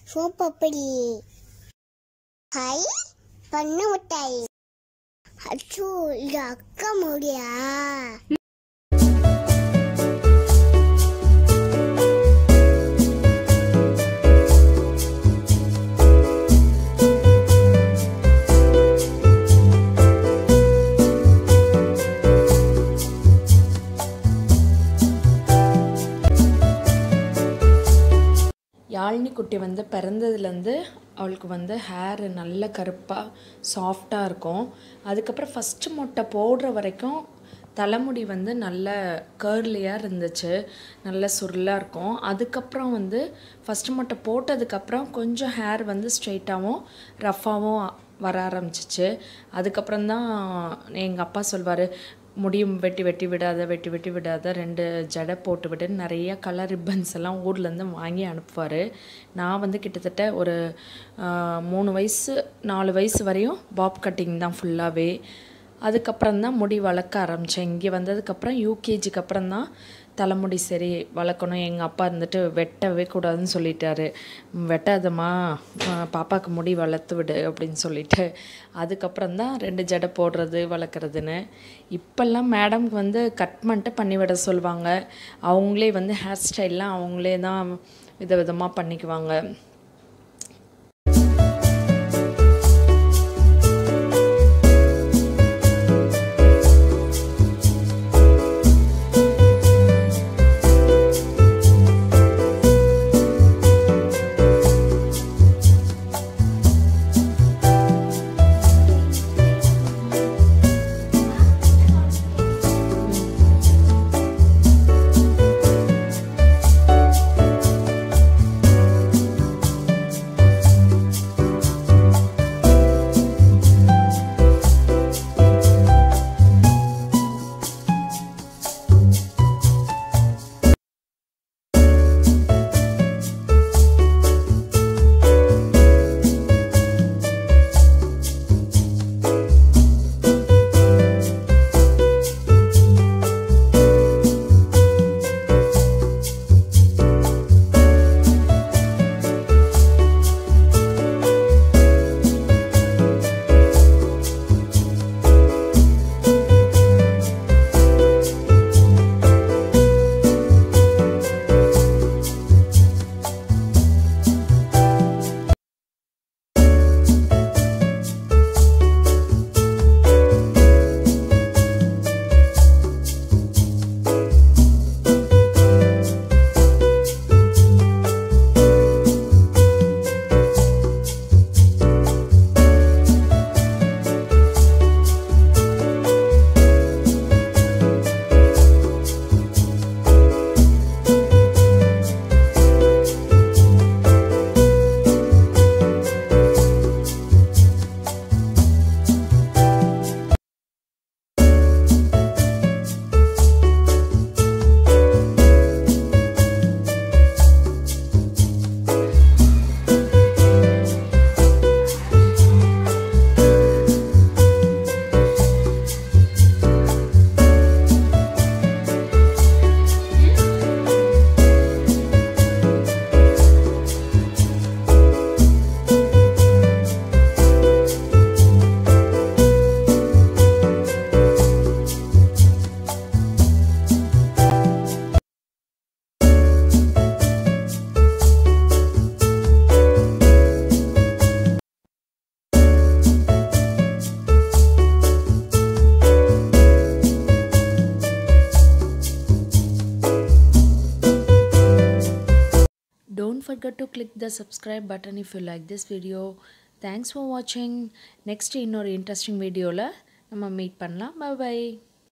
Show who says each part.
Speaker 1: சோப்பப்படி hi பண்ண மிட்டாய் அச்சோ இது அக்கா மோடியா
Speaker 2: யாழினி குட்டி வந்து பிறந்ததுலேருந்து அவளுக்கு வந்து ஹேர் நல்ல கருப்பாக சாஃப்டாக இருக்கும் அதுக்கப்புறம் ஃபஸ்ட்டு மொட்டை போடுற வரைக்கும் தலைமுடி வந்து நல்ல கேர்லியாக இருந்துச்சு நல்ல சுருளாக இருக்கும் அதுக்கப்புறம் வந்து ஃபஸ்ட்டு மொட்டை போட்டதுக்கப்புறம் கொஞ்சம் ஹேர் வந்து ஸ்ட்ரெயிட்டாகவும் ரஃப்பாகவும் வர ஆரம்பிச்சிச்சு அதுக்கப்புறம் தான் எங்கள் அப்பா சொல்வார் முடியும் வெட்டி வெட்டி விடாத வெட்டி வெட்டி விடாத ரெண்டு ஜடை போட்டு விடு நிறைய கலர் ரிப்பன்ஸ் எல்லாம் ஊர்லேருந்து வாங்கி அனுப்புவார் நான் வந்து கிட்டத்தட்ட ஒரு ஆஹ், மூணு வயசு நாலு வயசு வரையும் பாப் கட்டிங் தான் ஃபுல்லாகவே அதுக்கப்புறம் தான் முடி வளர்க்க ஆரம்பித்தேன் இங்கே வந்ததுக்கப்புறம் யூகேஜிக்கு அப்புறம் தான் தலைமுடி சரி வளர்க்கணும் எங்கள் அப்பா இருந்துட்டு வெட்டவே கூடாதுன்னு சொல்லிட்டாரு "ம், வெட்டாதம்மா பா- பாப்பாக்கு முடி வளர்த்து விடு அப்படின்னு சொல்லிட்டு அதுக்கப்புறம் தான் ரெண்டு ஜடை போடுறது வளர்க்குறதுன்னு இப்போல்லாம் மேடம்க்கு வந்து கட் பண்ணிட்டு பண்ணி விட சொல்லுவாங்க அவங்களே வந்து ஹேர் ஸ்டைல்லாம் அவங்களே தான் விதவிதமாக பண்ணிக்குவாங்க Don't forget to click the subscribe button if you like this video. Thanks for watching. Next இன்னொரு இன்ட்ரெஸ்டிங் வீடியோவில் நம்ம மீட் பண்ணலாம் bye bye